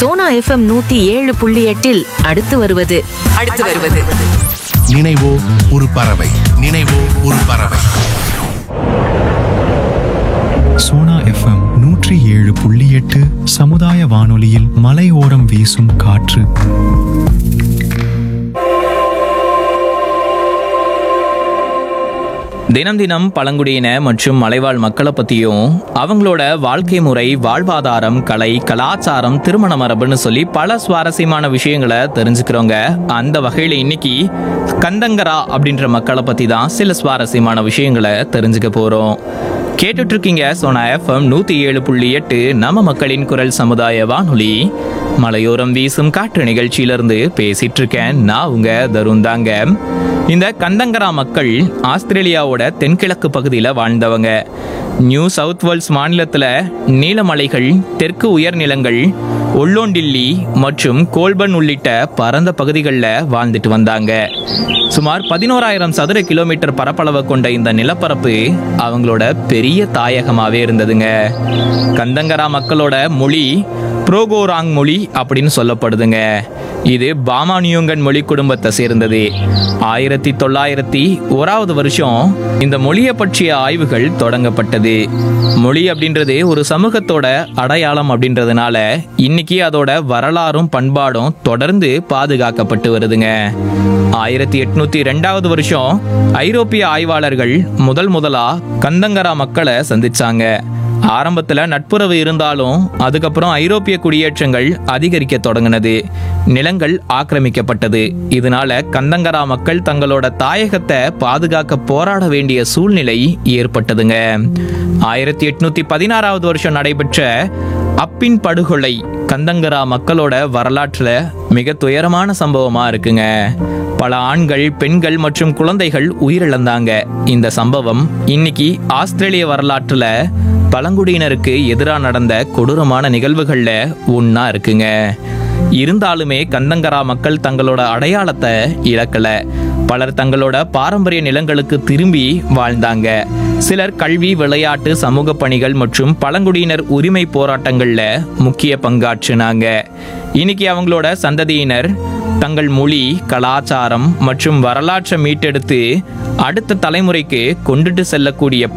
Sona FM நூத்தி ஏழு புள்ளி எட்டில் அடுத்து வருவது அடுத்து வருவது நினைவோ ஒரு பறவை நினைவோ ஒரு பறவை சோனா எஃப்எம் நூற்றி ஏழு புள்ளி எட்டு சமுதாய வானொலியில் மலையோரம் வீசும் காற்று தினம் தினம் பழங்குடியின மற்றும் மலைவாழ் மக்களை பற்றியும் அவங்களோட வாழ்க்கை முறை வாழ்வாதாரம் கலை கலாச்சாரம் திருமண மரபுன்னு சொல்லி பல சுவாரஸ்யமான விஷயங்களை தெரிஞ்சுக்கிறோங்க அந்த வகையில் இன்னைக்கு கந்தங்கரா அப்படின்ற மக்களை பற்றி தான் சில சுவாரஸ்யமான விஷயங்களை தெரிஞ்சுக்க போகிறோம் கேட்டுட்டு இருக்கீங்க சோனா எஃப்எம் நூற்றி ஏழு புள்ளி எட்டு நம்ம மக்களின் குரல் சமுதாய வானொலி மலையோரம் வீசும் காற்று நிகழ்ச்சியிலிருந்து பேசிட்டு இருக்கேன் நான் உங்க தருண் தாங்க இந்த கந்தங்கரா மக்கள் ஆஸ்திரேலியாவோட தென்கிழக்கு பகுதியில் வாழ்ந்தவங்க நியூ சவுத் வேல்ஸ் மாநிலத்தில் நீலமலைகள் தெற்கு உயர்நிலங்கள் ஒல்லோண்டில்லி மற்றும் கோல்பன் உள்ளிட்ட பரந்த பகுதிகளில் வாழ்ந்துட்டு வந்தாங்க சுமார் பதினோராயிரம் சதுர கிலோமீட்டர் பரப்பளவை கொண்ட இந்த நிலப்பரப்பு அவங்களோட பெரிய தாயகமாகவே இருந்ததுங்க கந்தங்கரா மக்களோட மொழி புரோகோராங் மொழி அப்படின்னு சொல்லப்படுதுங்க இது பாமானியோங்கன் மொழி குடும்பத்தை சேர்ந்தது ஆயிரத்தி தொள்ளாயிரத்தி ஓராவது வருஷம் இந்த மொழியை பற்றிய ஆய்வுகள் தொடங்கப்பட்டது மொழி அப்படின்றது ஒரு சமூகத்தோட அடையாளம் அப்படின்றதுனால இன்னைக்கு அதோட வரலாறும் பண்பாடும் தொடர்ந்து பாதுகாக்கப்பட்டு வருதுங்க ஆயிரத்தி எட்நூத்தி ரெண்டாவது வருஷம் ஐரோப்பிய ஆய்வாளர்கள் முதல் முதலா கந்தங்கரா மக்களை சந்திச்சாங்க ஆரம்பத்துல நட்புறவு இருந்தாலும் அதுக்கப்புறம் ஐரோப்பிய குடியேற்றங்கள் அதிகரிக்க தொடங்கினது நிலங்கள் ஆக்கிரமிக்கப்பட்டது இதனால கந்தங்கரா மக்கள் தங்களோட தாயகத்தை பாதுகாக்க போராட வேண்டிய சூழ்நிலை ஏற்பட்டதுங்க ஆயிரத்தி எட்நூத்தி பதினாறாவது வருஷம் நடைபெற்ற அப்பின் படுகொலை கந்தங்கரா மக்களோட வரலாற்றுல மிக துயரமான சம்பவமா இருக்குங்க பல ஆண்கள் பெண்கள் மற்றும் குழந்தைகள் உயிரிழந்தாங்க இந்த சம்பவம் இன்னைக்கு ஆஸ்திரேலிய வரலாற்றுல பழங்குடியினருக்கு எதிராக நடந்த கொடூரமான நிகழ்வுகள்ல ஒண்ணா இருக்குங்க இருந்தாலுமே கந்தங்கரா மக்கள் தங்களோட அடையாளத்தை இழக்கல பலர் தங்களோட பாரம்பரிய நிலங்களுக்கு திரும்பி வாழ்ந்தாங்க சிலர் கல்வி விளையாட்டு சமூக பணிகள் மற்றும் பழங்குடியினர் உரிமை போராட்டங்கள்ல முக்கிய பங்காற்றினாங்க இன்னைக்கு அவங்களோட சந்ததியினர் தங்கள் மொழி கலாச்சாரம் மற்றும் வரலாற்றை மீட்டெடுத்து அடுத்த தலைமுறைக்கு கொண்டுட்டு செல்லக்கூடிய